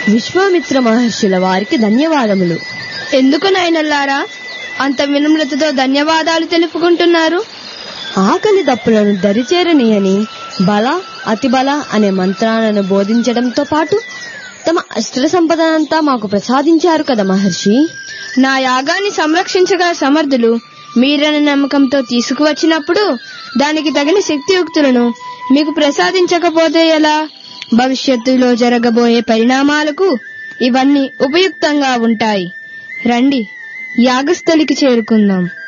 విశ్వామిత్ర మహర్షుల వారికి ధన్యవాదములు ఎందుకు నాయనల్లారా అంత వినమ్రతతో ధన్యవాదాలు తెలుపుకుంటున్నారు ఆకలి దప్పులను దరిచేరనియని బల అతిబల అనే మంత్రాలను బోధించడంతో పాటు తమ అష్ట సంపదనంతా మాకు ప్రసాదించారు కదా మహర్షి నా యాగాన్ని సంరక్షించగల సమర్థులు మీరన్న నమ్మకంతో తీసుకువచ్చినప్పుడు దానికి తగిన శక్తియుక్తులను మీకు ప్రసాదించకపోతే ఎలా భవిష్యత్తులో జరగబోయే పరిణామాలకు ఇవన్నీ ఉపయుక్తంగా ఉంటాయి రండి యాగస్థలికి చేరుకుందాం